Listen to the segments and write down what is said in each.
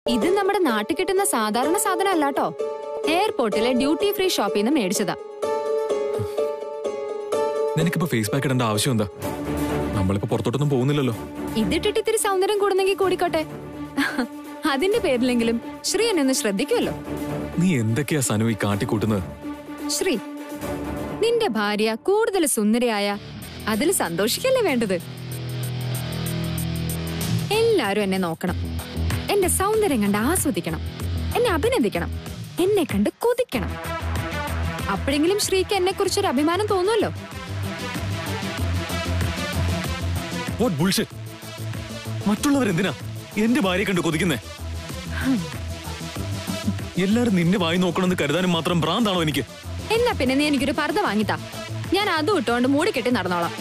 ഇത് നമ്മുടെ നാട്ടിൽ കിട്ടുന്ന സാധാരണ സാധനം അല്ലാട്ടോ എയർപോർട്ടിലെ ഡ്യൂട്ടി ഫ്രീ ഷോപ്പിൽ നിന്ന് മേടിച്ചതാ നിനക്കിപ്പോ ഫേസ് പാക്ക് ഇടേണ്ട ആവശ്യം എന്താ നമ്മളിപ്പോ പുറത്തോട്ടൊന്നും പോകുന്നില്ലല്ലോ ഇതിട്ടിട്ട് ഇത്തിരി സൗന്ദര്യം കൂടുന്നെങ്കിൽ കൂടിക്കോട്ടെ അതിന്റെ പേരിലെങ്കിലും ശ്രീ എന്നെ ഒന്ന് ശ്രദ്ധിക്കുമല്ലോ നീ എന്തൊക്കെയാ സനു ഈ കാട്ടിക്കൂട്ടുന്നത് ശ്രീ നിന്റെ ഭാര്യ കൂടുതൽ സുന്ദരിയായ അതിൽ സന്തോഷിക്കല്ലേ വേണ്ടത് എല്ലാരും എന്നെ നോക്കണം എന്റെ സൗന്ദര്യം കണ്ട് ആസ്വദിക്കണം എന്നെ അഭിനന്ദിക്കണം എന്നെ കണ്ട് കൊതിക്കണം അപ്പോഴെങ്കിലും ശ്രീക്ക് എന്നെ കുറിച്ചൊരു അഭിമാനം തോന്നുമല്ലോ വാട്ട് ബുൾഷിറ്റ് മറ്റുള്ളവരെന്തിനാ എന്റെ ഭാര്യയെ കണ്ട് കൊതിക്കുന്നേ എല്ലാരും നിന്നെ വായി നോക്കണമെന്ന് കരുതാനും മാത്രം ഭ്രാന്താണോ എനിക്ക് എന്നാ പിന്നെ നീ എനിക്കൊരു പർദ്ദ വാങ്ങിത്താ ഞാൻ അതും ഇട്ടുകൊണ്ട് മൂടിക്കെട്ടി നടന്നോളാം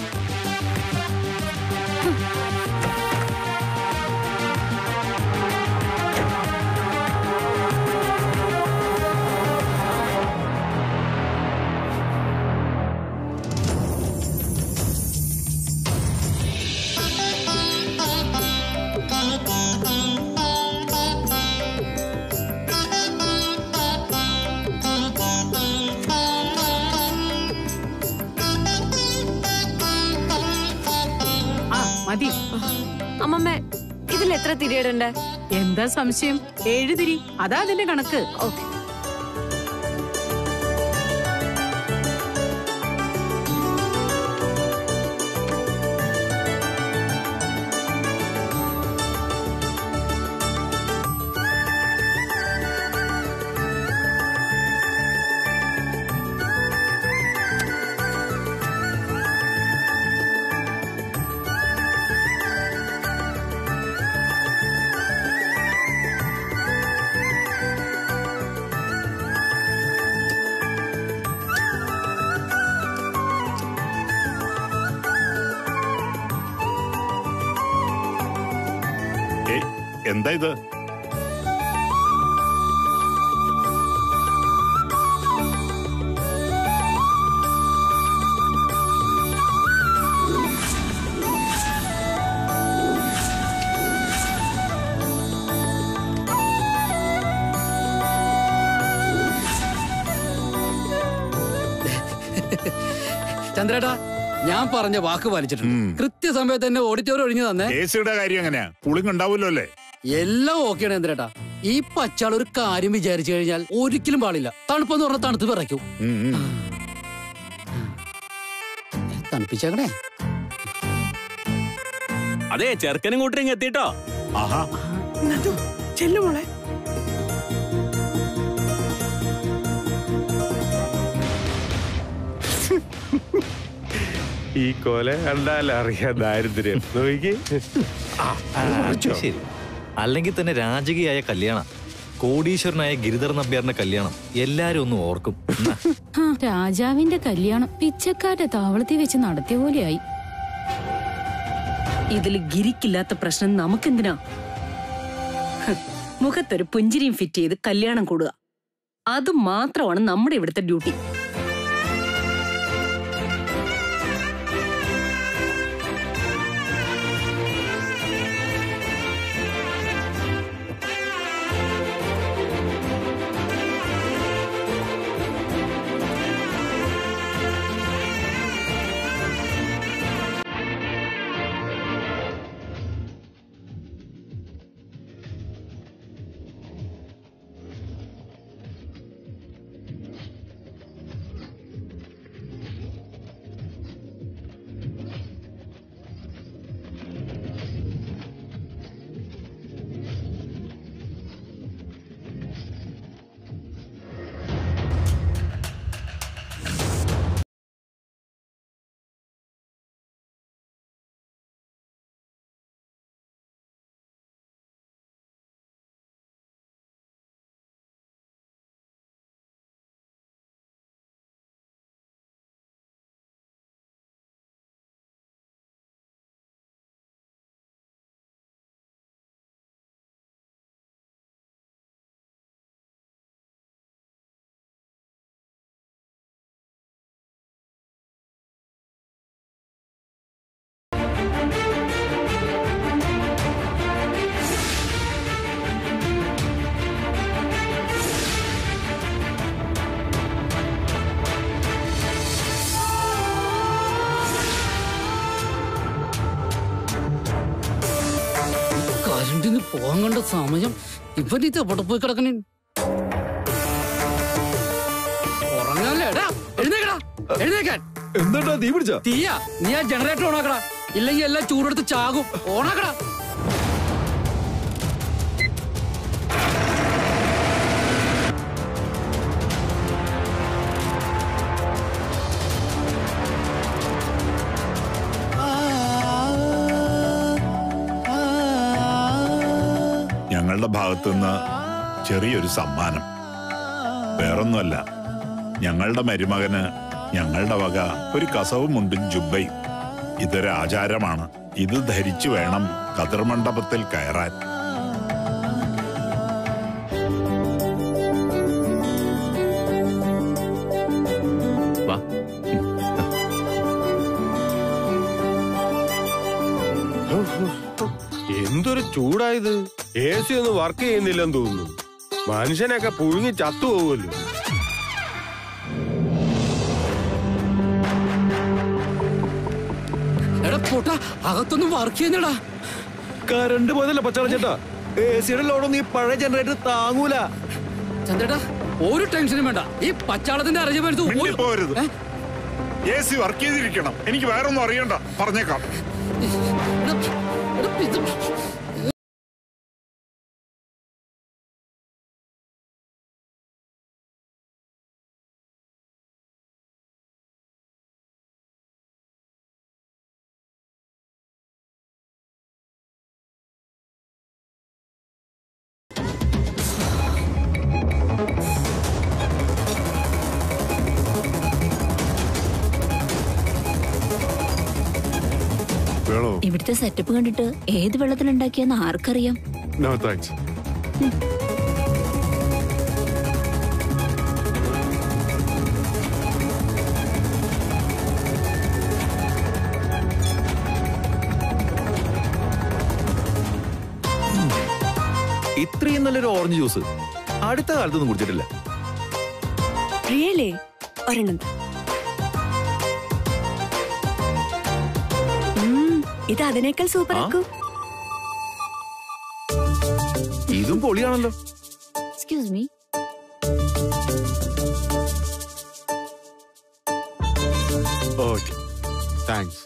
ആ മതി അമ്മമ്മ ഇതിൽ എത്ര തിരിയിടണ്ട് എന്താ സംശയം ഏഴ് തിരി അതാ അതിന്റെ കണക്ക് ഓക്കെ ഏയ് എന്താ ഇത് ചന്ദ്രേട്ടാ ഞാൻ പറഞ്ഞ വാക്ക് പാലിച്ചിട്ടുണ്ട് കൃത്യസമയത്ത് തന്നെ ഓഡിറ്റോറിയം ഒഴിഞ്ഞു തന്നെ കേസിയുടെ കാര്യം എങ്ങനെയാ പുളിങ് ഉണ്ടാവുമല്ലോ അല്ലേ എല്ലാം ഓക്കെയാണ് ചന്ദ്രേട്ടാ ഈ പച്ചാൾ ഒരു കാര്യം വിചാരിച്ചു കഴിഞ്ഞാൽ ഒരിക്കലും പാടില്ല തണുപ്പെന്ന് പറഞ്ഞാൽ തണുത്ത് വിറയ്ക്കും ഉം, ഉം. തണുപ്പിച്ചേക്കണേ അതെ ചെറുക്കനും കൂട്ടരും എത്തിട്ടോ ആഹാ ചെല്ലുമോളെ ഈ കൊല കണ്ടാൽ അറിയാം ദാരിദ്ര്യം നോക്കി ശരി അല്ലെങ്കിൽ തന്നെ രാജകീയായ കല്യാണം കോടീശ്വരനായ ഗിരിധർ നമ്പ്യാറിന്റെ കല്യാണം എല്ലാരും ഒന്ന് ഓർക്കും എന്നാ, ആ, രാജാവിന്റെ കല്യാണം പിച്ചക്കാരുടെ താവളത്തിൽ വെച്ച് നടത്തിയ പോലെയായി ഇതിൽ ഗിരിക്കില്ലാത്ത പ്രശ്നം നമുക്കെന്തിനാ ഹ്, മുഖത്തൊരു പുഞ്ചിരിയും ഫിറ്റ് ചെയ്ത് കല്യാണം കൂടുക അത് മാത്രമാണ് നമ്മുടെ ഇവിടുത്തെ ഡ്യൂട്ടി കരണ്ടിന് പോകാൻ കണ്ട സമയം ഇവൻ ഇത് എവിടെ പോയി കിടക്കണേ ഉറങ്ങാല്ലേ എടാ, എഴുന്നേക്കടാ എഴുന്നേക്കാൻ എന്താ തീ പിടിച്ച തീയാ നീ ആ ജനറേറ്റർ ഓണാക്കടാ ഇല്ലെങ്കിൽ എല്ലാം ചൂടെടുത്ത് ചാകും ഓണാക്കടാ ഞങ്ങളുടെ ഭാഗത്തുനിന്ന് ചെറിയൊരു സമ്മാനം വേറൊന്നുമല്ല ഞങ്ങളുടെ മരുമകന് ഞങ്ങളുടെ വക ഒരു കസവും മുണ്ടും ജുബയും ഇതൊരു ആചാരമാണ് ഇത് ധരിച്ചു വേണം കതിർമണ്ഡപത്തിൽ കയറാൻ വാ എന്തൊരു ചൂടായത് എ സി ഒന്നും വർക്ക് ചെയ്യുന്നില്ലെന്ന് തോന്നുന്നു മനുഷ്യനൊക്കെ പുഴുങ്ങി ചത്തുപോകുമല്ലോ എടാ പോട്ടാ അകത്തൊന്നും വർക്ക് ചെയ്യുന്നടാ കറണ്ട് പോയതല്ല പച്ചാള ചേട്ടാ എ സിയുടെ ലോഡൊന്നും ഈ പഴയ ജനറേറ്റർ താങ്ങൂല ചന്ദ്രേട്ടാ ഒരു ടെൻഷനും വേണ്ട ഈ പച്ചാളത്തിന്റെ അറേഞ്ച്മെന്റ്സ് മിണ്ടിപ്പോകരുത്. എ സി വർക്ക് ചെയ്തിരിക്കണം എനിക്ക് വേറൊന്നും അറിയണ്ട പറഞ്ഞേക്കാം വേണോ ഇവിടുത്തെ സെറ്റപ്പ് കണ്ടിട്ട് ഏത് വെള്ളത്തിലുണ്ടാക്കിയെന്ന് ആർക്കറിയാം നോ താങ്ക്സ് ഇത്രയും നല്ലൊരു ഓറഞ്ച് ജ്യൂസ് അടുത്ത കാലത്തൊന്നും കുടിച്ചിട്ടില്ല റിയലി ഒരെണ്ണം താ. ഉം, ഇത് അതിനേക്കാൾ സൂപ്പർ ആ? ആക്കൂ ഇതും പൊളിയാണല്ലോ എക്സ്ക്യൂസ് മീ ഓക്കെ താങ്ക്സ്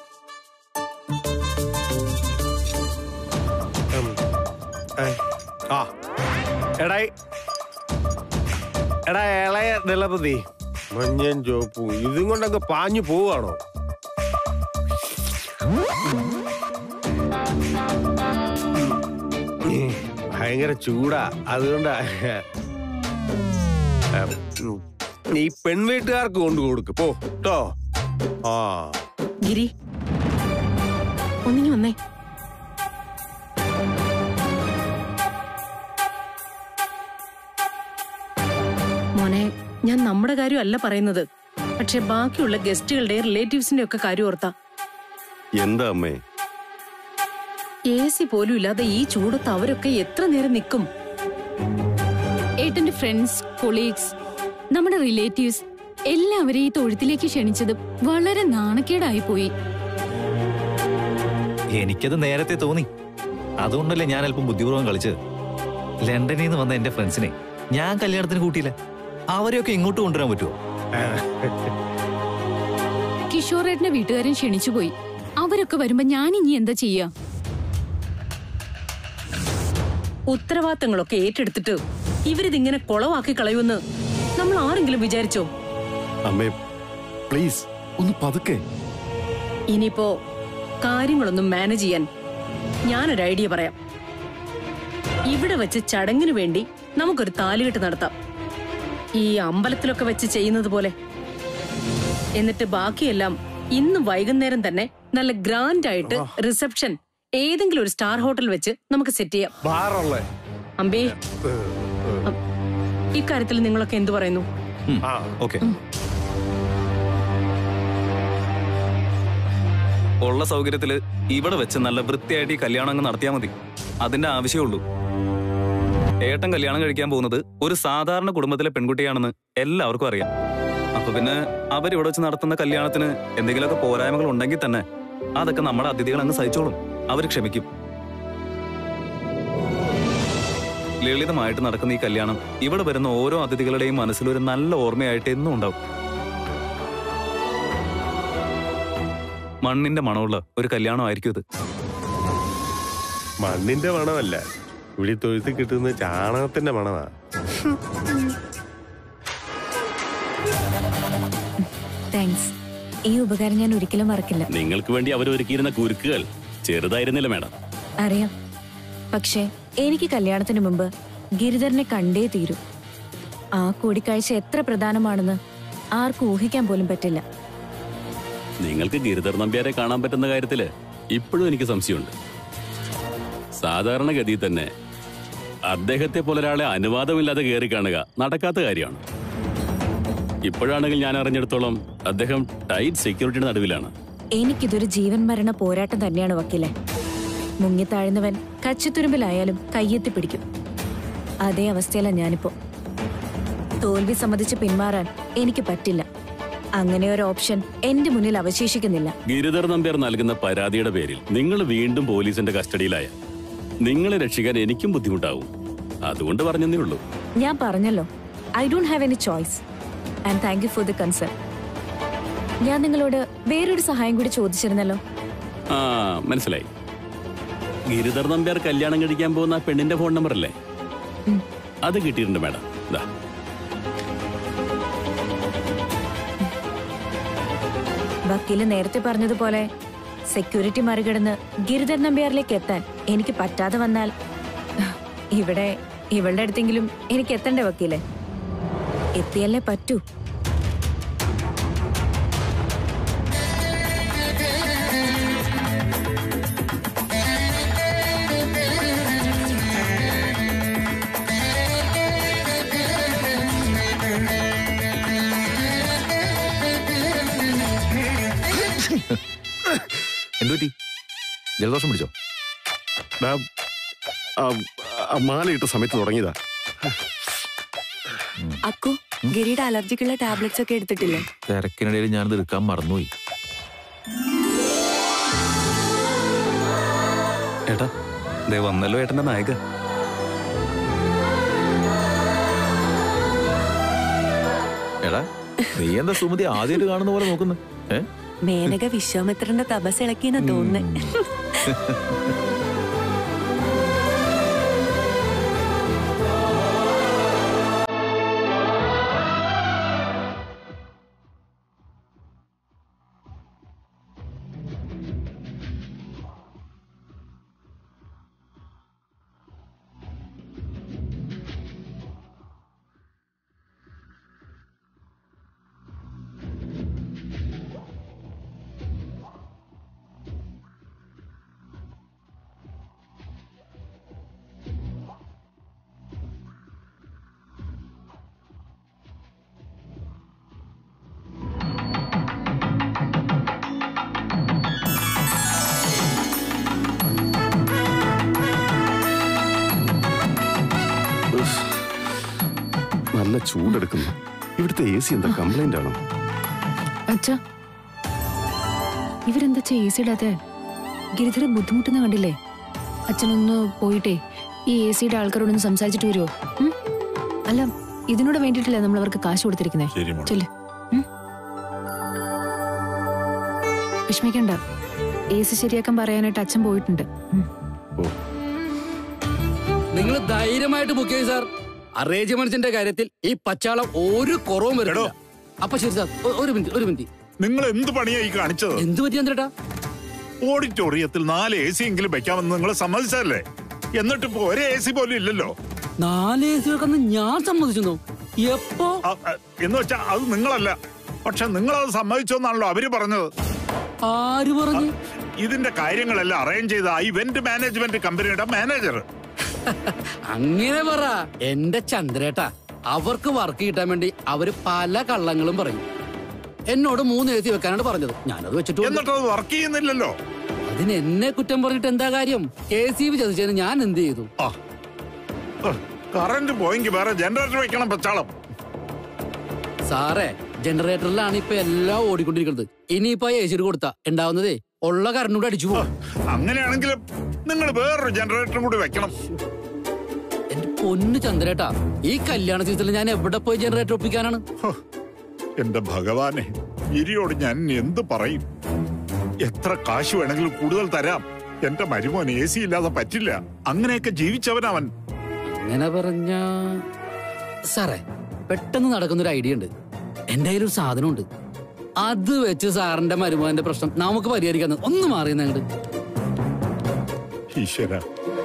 ആ എടാ എടാ ഇളയ ദളപതി മഞ്ഞൻ ചോപ്പും ഇതും കൊണ്ടൊക്കെ പാഞ്ഞു പോവാണോ ഭയങ്കര ചൂടാ അതുകൊണ്ടാ ഉം. നീ പെൺവീട്ടുകാർക്ക് കൊണ്ടു കൊടുക്ക് പോ കേട്ടോ ആ ഗിരി ഒന്നിങ്ങി വന്നേ മോനെ ഞാൻ നമ്മുടെ കാര്യമല്ല പറയുന്നത് പക്ഷെ ബാക്കിയുള്ള ഗസ്റ്റുകളുടെ റിലേറ്റീവ്സിന്റെ ഒക്കെ കാര്യം ഓർത്താ എന്താ അമ്മേ എ സി പോലും ഇല്ലാതെ ഈ ചൂടത്ത് അവരൊക്കെ എത്ര നേരം നിൽക്കും ഏട്ടന്റെ ഫ്രണ്ട്സ് കൊളീഗ്സ് നമ്മുടെ റിലേറ്റീവ്സ് എല്ലാവരെയും ഈ തൊഴുത്തിലേക്ക് ക്ഷണിച്ചത് വളരെ നാണക്കേടായി പോയി എനിക്കത് നേരത്തെ തോന്നി അതുകൊണ്ടല്ലേ ഞാൻ അല്പം ബുദ്ധിപൂർവ്വം കളിച്ചത് ലണ്ടനിൽ നിന്ന് വന്ന എന്റെ ഫ്രണ്ട്സിനെ ഞാൻ കല്യാണത്തിന് കൂട്ടിയില്ല അവരെയൊക്കെ ഇങ്ങോട്ട് കൊണ്ടുവരാൻ പറ്റുമോ കിഷോറേട്ടന്റെ വീട്ടുകാരൻ ക്ഷണിച്ചുപോയി അവരൊക്കെ വരുമ്പോ ഞാൻ ഇനി എന്താ ചെയ്യാ ഉത്തരവാദിത്തങ്ങളൊക്കെ ഏറ്റെടുത്തിട്ട് ഇവരിതിങ്ങനെ കുളവാക്കി കളയുമെന്ന് നമ്മൾ ആരെങ്കിലും വിചാരിച്ചോ അമ്മേ പ്ലീസ് ഒന്ന് പതുക്കെ ഇനിയിപ്പോ കാര്യങ്ങളൊന്നും മാനേജ് ചെയ്യാൻ ഞാനൊരു ഐഡിയ പറയാം ഇവിടെ വെച്ച് ചടങ്ങിനു വേണ്ടി നമുക്കൊരു താലികെട്ട് നടത്താം ഈ അമ്പലത്തിലൊക്കെ വെച്ച് ചെയ്യുന്നത് പോലെ എന്നിട്ട് ബാക്കിയെല്ലാം ഇന്ന് വൈകുന്നേരം തന്നെ നല്ല ഗ്രാൻഡ് ആയിട്ട് റിസപ്ഷൻ ഏതെങ്കിലും ഒരു സ്റ്റാർ ഹോട്ടൽ വെച്ച് നമുക്ക് സെറ്റ് ചെയ്യാം ബാറുള്ള അമ്പേ അ- ഇക്കാര്യത്തിൽ നിങ്ങളൊക്കെ എന്തു പറയുന്നു ഓക്കെ ഉള്ള സൗകര്യത്തില് ഇവിടെ വെച്ച് നല്ല വൃത്തിയായിട്ട് ഈ കല്യാണം അങ്ങ് നടത്തിയാൽ മതി അതിന്റെ ആവശ്യമുള്ളൂ ഏട്ടൻ കല്യാണം കഴിക്കാൻ പോകുന്നത് ഒരു സാധാരണ കുടുംബത്തിലെ പെൺകുട്ടിയാണെന്ന് എല്ലാവർക്കും അറിയാം അപ്പൊ പിന്നെ അവരിവിടെ വെച്ച് നടത്തുന്ന കല്യാണത്തിന് എന്തെങ്കിലുമൊക്കെ പോരായ്മകൾ ഉണ്ടെങ്കിൽ തന്നെ അതൊക്കെ നമ്മുടെ അതിഥികൾ അങ്ങ് സഹിച്ചോളും അവർ ക്ഷമിക്കും ലളിതമായിട്ട് നടക്കുന്ന ഈ കല്യാണം ഇവിടെ വരുന്ന ഓരോ അതിഥികളുടെയും മനസ്സിൽ ഒരു നല്ല ഓർമ്മയായിട്ട് എന്നും ഉണ്ടാവും മണ്ണിന്റെ മണമുള്ള ഒരു കല്യാണമായിരിക്കും ഇത് മണ്ണിന്റെ മണമല്ല ഇവിടെ തൊഴുത്ത് കിട്ടുന്ന ചാണകത്തിന്റെ മണമാ താങ്ക്സ് ഈ ഉപകാരം ഞാൻ ഒരിക്കലും മറക്കില്ല നിങ്ങൾക്ക് വേണ്ടി അവരൊരുക്കിയിരുന്ന കുരുക്കുകൾ ചെറുതായിരുന്നില്ല മാഡം അറിയാം പക്ഷേ എനിക്ക് കല്യാണത്തിന് മുമ്പ് ഗിരിധരനെ കണ്ടേ തീരൂ ആ കൂടിക്കാഴ്ച എത്ര പ്രധാനമാണെന്ന് ആർക്കും ഊഹിക്കാൻ പോലും പറ്റില്ല നിങ്ങൾക്ക് ഗിരിധർ നമ്പ്യാരെ കാണാൻ പറ്റുന്ന കാര്യത്തില് ഇപ്പോഴും എനിക്ക് സംശയമുണ്ട് സാധാരണഗതിയിൽ തന്നെ അദ്ദേഹത്തെ പോലെ ഒരാളെ അനുവാദമില്ലാതെ കയറി കാണുക നടക്കാത്ത കാര്യമാണ് ഇപ്പോഴാണെങ്കിൽ ഞാൻ അറിഞ്ഞിടത്തോളം അദ്ദേഹം ടൈറ്റ് സെക്യൂരിറ്റിയുടെ നടുവിലാണ് എനിക്കിതൊരു ജീവൻ മരണ പോരാട്ടം തന്നെയാണ് വക്കീലെ മുങ്ങിത്താഴുന്നവൻ കച്ചിത്തുരുമ്പിലായാലും കയ്യെത്തി പിടിക്കും അതേ അവസ്ഥയിലാണ് ഞാനിപ്പോ തോൽവി സമ്മതിച്ച് പിന്മാറാൻ എനിക്ക് പറ്റില്ല അങ്ങനെ ഒരു ഓപ്ഷൻ എന്റെ മുന്നിൽ അവശേഷിക്കുന്നില്ല ഗിരിധർ നമ്പ്യാർ നൽകുന്ന പരാതിയുടെ പേരിൽ നിങ്ങൾ വീണ്ടും പോലീസിന്റെ കസ്റ്റഡിയിലായ നിങ്ങളെ രക്ഷിക്കാൻ എനിക്കും ബുദ്ധിമുട്ടാവും അതുകൊണ്ട് പറഞ്ഞതേ ഉള്ളൂ ഞാൻ പറഞ്ഞല്ലോ I don't have any choice and thank you for the concern ഞാൻ നിങ്ങളോട് വേറൊരു സഹായം കൂടി ചോദിച്ചിരുന്നല്ലോ ആ മനസ്സിലായി ഗിരിധർ നമ്പ്യാർ കല്യാണം കഴിക്കാൻ പോകുന്ന ആ പെണ്ണിന്റെ ഫോൺ നമ്പർ അല്ലേ അത് കിട്ടിയിട്ടുണ്ട് മാഡം ദാ വക്കീല് നേരത്തെ പറഞ്ഞതുപോലെ സെക്യൂരിറ്റി മറികടന്ന് ഗിരിധർ നമ്പ്യാറിലേക്ക് എത്താൻ എനിക്ക് പറ്റാതെ വന്നാൽ ഇവിടെ ഇവളുടെ അടുത്തെങ്കിലും എനിക്ക് എത്തണ്ടേ വക്കീലെ എത്തിയല്ലേ പറ്റൂ എന്തുപറ്റി ജലദോഷം പിടിച്ചോ മാലയിട്ട സമയത്ത് തുടങ്ങിയതാ അക്കു ഗിരിയുടെ അലർജിക്കുള്ള ടാബ്ലറ്റ്സ് ഒക്കെ എടുത്തിട്ടില്ലേ തിരക്കിനിടയിൽ ഞാനത് എടുക്കാൻ മറന്നുപോയി ഏട്ടാ ദേ വന്നല്ലോ ഏട്ടന്റെ നായക എടാ നീ എന്താ സുമതി ആദ്യമായിട്ട് കാണുന്ന പോലെ നോക്കുന്നു ഏ മേനക വിശ്വാമിത്രന്റെ തപസ് ഇളക്കിയെന്ന് തോന്നുന്നേ ഉഫ്. നല്ല ചൂടെടുക്കുന്നു ഇവിടുത്തെ എ സി എന്താ കംപ്ലൈന്റ് ആണോ അച്ഛാ ഇവരെന്താ എ സി ഇടാതെ ഗിരിധര ബുദ്ധിമുട്ടുന്ന കണ്ടില്ലേ അച്ഛനൊന്ന് പോയിട്ടേ ഈ എ സിയുടെ ആൾക്കാരോടൊന്ന് സംസാരിച്ചിട്ട് വരുമോ ഉം? അല്ല ഇതിനോട് വേണ്ടിയിട്ടല്ലേ നമ്മൾ അവർക്ക് കാശ് കൊടുത്തിരിക്കുന്നേ ചെല്ല് ഉം? വിഷമിക്കണ്ട എ സി ശരിയാക്കാൻ പറയാനായിട്ട് അച്ഛൻ പോയിട്ടുണ്ട് ഉം. നിങ്ങൾ ധൈര്യമായിട്ട് ബുക്ക് ചെയ്യും സാർ അറേഞ്ച്മെന്റ്സിന്റെ കാര്യത്തിൽ ഈ പച്ചാളം ഒരു കുറവും വരണ്ടോ അപ്പൊ ശരി സാർ ഒ- ഒരു മിനിറ്റ് ഒരു മിനിറ്റ് നിങ്ങൾ എന്ത് പണിയായി കാണിച്ചത് എന്ത് പറ്റി ചന്ദ്രേട്ടാ ഓഡിറ്റോറിയത്തിൽ നാല് എ സി എങ്കിലും വെക്കാമെന്ന് നിങ്ങൾ സമ്മതിച്ചതല്ലേ എന്നിട്ട് ഇപ്പൊ ഒരേ എ സി പോലും ഇല്ലല്ലോ നാല് എ സി വെക്കുന്ന ഞാൻ സമ്മതിച്ചു എപ്പോ എന്ന് വെച്ചാ അത് നിങ്ങളല്ല പക്ഷെ നിങ്ങൾ അത് സമ്മതിച്ചോന്നാണല്ലോ അവര് പറഞ്ഞത് ആര് പറഞ്ഞു ഇതിന്റെ കാര്യങ്ങളെല്ലാം അറേഞ്ച് ചെയ്ത ഇവന്റ് മാനേജ്മെന്റ് കമ്പനിയുടെ മാനേജർ അങ്ങനെ പറ എന്റെ ചന്ദ്രേട്ടാ അവർക്ക് വർക്ക് കിട്ടാൻ വേണ്ടി അവര് പല കള്ളങ്ങളും പറയും എന്നോട് മൂന്ന് എഴുതി വെക്കാനാണ് പറഞ്ഞത് ഞാനത് വെച്ചിട്ട് എന്നിട്ട് അത് വർക്ക് ചെയ്യുന്നില്ലല്ലോ അതിന് എന്നെ കുറ്റം പറഞ്ഞിട്ട് എന്താ കാര്യം കെ സി ബി ചതിച്ചതിന് ഞാൻ എന്ത് ചെയ്തു കറന്റ് പോയെങ്കിൽ വേറെ ജനറേറ്റർ വെക്കണം പച്ചാളം സാറേ ജനറേറ്ററിലാണ് ഇപ്പൊ എല്ലാം ഓടിക്കൊണ്ടിരിക്കുന്നത് ഇനിയിപ്പോ എ സി കൊടുത്താ ഉണ്ടാവുന്നതേ ഉള്ള കറണ്ട് കൂടെ അടിച്ചു പോകും അങ്ങനെയാണെങ്കിൽ നിങ്ങൾ വേറൊരു ജനറേറ്ററും കൂടി വെക്കണം പൊന്നു ചന്ദ്രേട്ടാ ഈ കല്യാണ സീസണിൽ ഞാൻ എവിടെ പോയി ജനറേറ്റർ ഒപ്പിക്കാനാണ് എന്റെ ഭഗവാനെ ഗിരിയോട് ഞാൻ എന്ത് പറയും എത്ര കാശ് വേണമെങ്കിലും കൂടുതൽ തരാം എന്റെ മരുമോൻ എ സി ഇല്ലാതെ പറ്റില്ല അങ്ങനെയൊക്കെ ജീവിച്ചവനവൻ അങ്ങനെ പറഞ്ഞ സാറേ പെട്ടെന്ന് നടക്കുന്നൊരു ഐഡിയ ഉണ്ട് എന്റെ കയ്യിൽ ഒരു സാധനമുണ്ട് അത് വെച്ച് സാറിന്റെ മരുമോന്റെ പ്രശ്നം നമുക്ക് പരിഹരിക്കാന്ന് ഒന്ന് മാറിയെന്ന് അങ്ങോട്ട് ഈശ്വര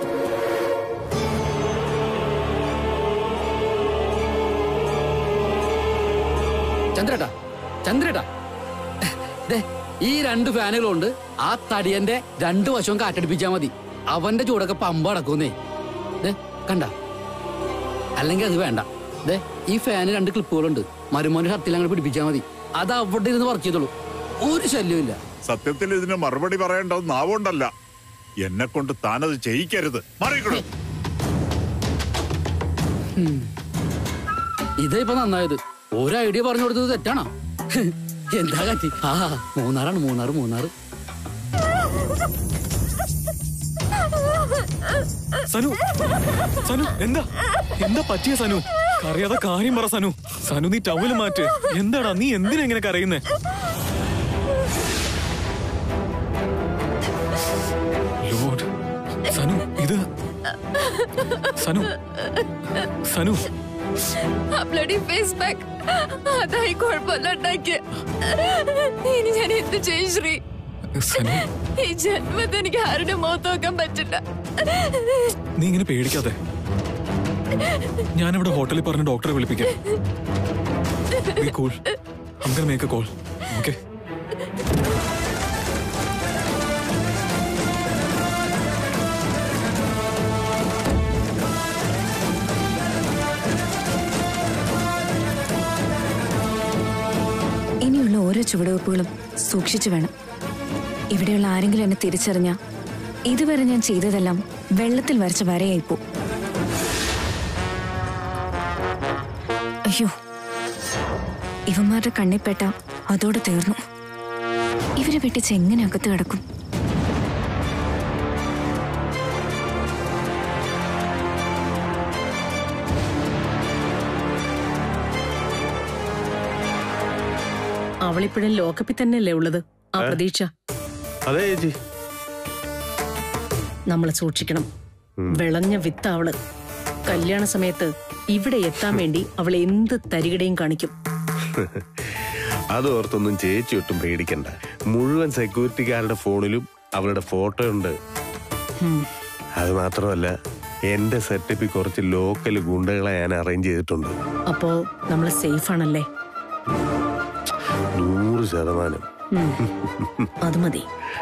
ചന്ദ്രേട്ടാ ചന്ദ്രേട്ടാ ദേ, ഈ രണ്ട് ഫാനുകളുണ്ട് ആ തടിയന്റെ രണ്ടു വശവും കാറ്റടിപ്പിച്ചാ മതി അവന്റെ ചൂടൊക്കെ പമ്പ അടക്കുന്നേ ദേ കണ്ട അല്ലെങ്കിൽ അത് വേണ്ട ദേ ഈ ഫാന് രണ്ട് ക്ലിപ്പുകളുണ്ട് മരുമോന്റെ ഷർട്ടിൽ അങ്ങനെ പിടിപ്പിച്ചാ മതി അത് അവിടെ ഇരുന്ന് വർക്ക് ചെയ്തോളൂ ഒരു ശല്യമില്ല സത്യത്തിൽ ഇതിന് മറുപടി പറയേണ്ടത് നാവുകൊണ്ടല്ല എന്നെ കൊണ്ട് താനത് ചെയ്യിക്കരുത് മറിയിക്കണോ ഇതേ ഇപ്പൊ നന്നായത് ഒരു ഐഡിയ പറഞ്ഞു കൊടുത്തത് തെറ്റാണോ എന്താ കാറ്റി ആ മൂന്നാറാണ് മൂന്നാറ് മൂന്നാറ് സനു സനു എന്താ എന്താ പറ്റിയ സനു അറിയാതെ കാര്യം പറ സനു സനു നീ ടവല് മാറ്റ് എന്താടാ നീ എന്തിനാ ഇങ്ങനെ കരയുന്നേ ലോഡ് സനു ഇത് സനു സനു ആ ബ്ലഡി ഫേസ് പാക്ക് അതായി കുഴപ്പമില്ല ഉണ്ടാക്കിയ ഇനി ഞാൻ എന്ത് ചെയ്യും ശ്രീ സനു ഈ ജന്മത്തിൽ എനിക്ക് ആരുടെ മുഖത്ത് നോക്കാൻ പറ്റില്ല നീ ഇങ്ങനെ പേടിക്കാതെ ഞാനിവിടെ ഹോട്ടലിൽ പറഞ്ഞ ഡോക്ടറെ വിളിപ്പിക്കാം be cool I'm gonna make a call. Okay? ഇനിയുള്ള ഓരോ ചുവടുവെപ്പുകളും സൂക്ഷിച്ചു വേണം ഇവിടെയുള്ള ആരെങ്കിലും എന്നെ തിരിച്ചറിഞ്ഞ ഇതുവരെ ഞാൻ ചെയ്തതെല്ലാം വെള്ളത്തിൽ വരച്ച വരയായിപ്പോ അയ്യോ ഇവന്മാരുടെ കണ്ണിൽപ്പെട്ട അതോടെ തീർന്നു ഇവരെ വെട്ടിച്ച് എങ്ങനെ അകത്ത് കിടക്കും അവളിപ്പോഴും ലോക്കപ്പിൽ തന്നെയല്ലേ ഉള്ളത് ആ ഏ? പ്രതീക്ഷ അതെ ചേച്ചി നമ്മൾ സൂക്ഷിക്കണം വിളഞ്ഞ വിത്ത് അവള് കല്യാണ സമയത്ത് ഇവിടെ എത്താൻ വേണ്ടി അവൾ എന്ത് തരികിടയും കാണിക്കും അത് ഓർത്തൊന്നും ചേച്ചി ഒട്ടും പേടിക്കണ്ട മുഴുവൻ സെക്യൂരിറ്റിക്കാരുടെ ഫോണിലും അവളുടെ ഫോട്ടോ ഉണ്ട് ഉം. അത് മാത്രമല്ല എന്റെ സെറ്റപ്പിൽ കുറച്ച് ലോക്കൽ ഗുണ്ടകളെ ഞാൻ അറേഞ്ച് ചെയ്തിട്ടുണ്ട് അപ്പോ നമ്മൾ സേഫ് ആണല്ലേ നൂറ് ശതമാനം ഉം. അത് മതി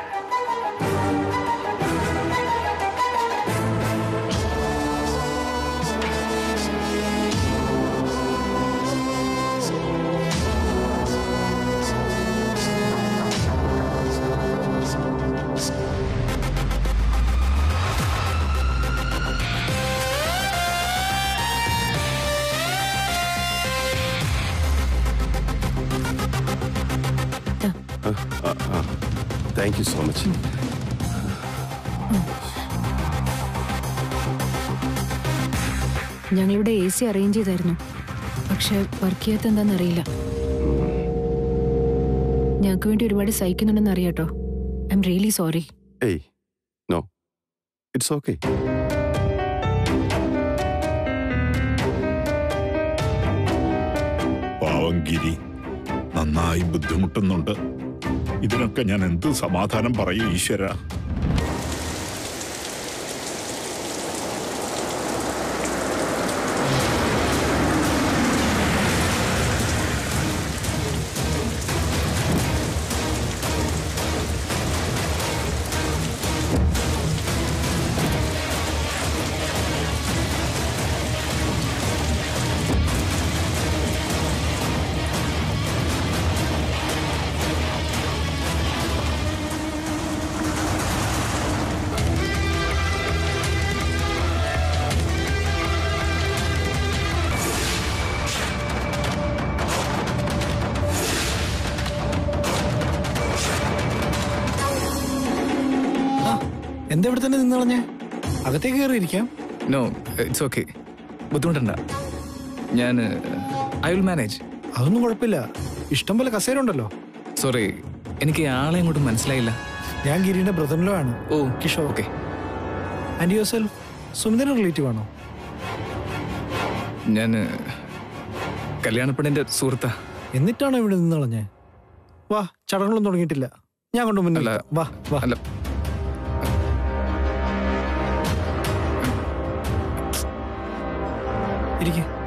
താങ്ക് യു സോ മച്ച് ഞങ്ങളിവിടെ എ സി അറേഞ്ച് ചെയ്തായിരുന്നു പക്ഷെ വർക്ക് ചെയ്യാത്ത എന്താണെന്നറിയില്ല ഞങ്ങൾക്ക് വേണ്ടി ഒരുപാട് സഹിക്കുന്നുണ്ടെന്ന് അറിയാട്ടോ ഐ എം റിയലി സോറി ഏയ് നോ ഇറ്റ്സ് ഓക്കെ പാവം ഗിരി നന്നായി ബുദ്ധിമുട്ടുന്നുണ്ട് ഇതിനൊക്കെ ഞാൻ എന്ത് സമാധാനം പറയും ഈശ്വര എന്താ ഇവിടെ തന്നെ നിന്ന് കളഞ്ഞേ അകത്തേക്ക് കയറിയിരിക്കാം നോ ഇറ്റ്സ് ഓക്കെ ബുദ്ധിമുട്ടണ്ട ഞാൻ ഐ വിൽ മാനേജ് അതൊന്നും കുഴപ്പമില്ല ഇഷ്ടം പോലെ കസേര ഉണ്ടല്ലോ സോറി എനിക്ക് ആളെ ഇങ്ങോട്ട് മനസ്സിലായില്ല ഞാൻ ഗിരിയുടെ ബ്രദറിലോ ആണ് oh Kishore okay and yourself സുമിതിന്റെ റിലേറ്റീവ് ആണോ ഞാൻ കല്യാണപ്പെണ്ണിന്റെ സുഹൃത്താ എന്നിട്ടാണോ ഇവിടെ നിന്ന് കളഞ്ഞേ വാ ചടങ്ങുകളൊന്നും തുടങ്ങിയിട്ടില്ല ഞാൻ കൊണ്ട് മുന്നിൽ അല്ല, നിൽക്കാം. വാ വാ അല്ല ഇരിക്കെ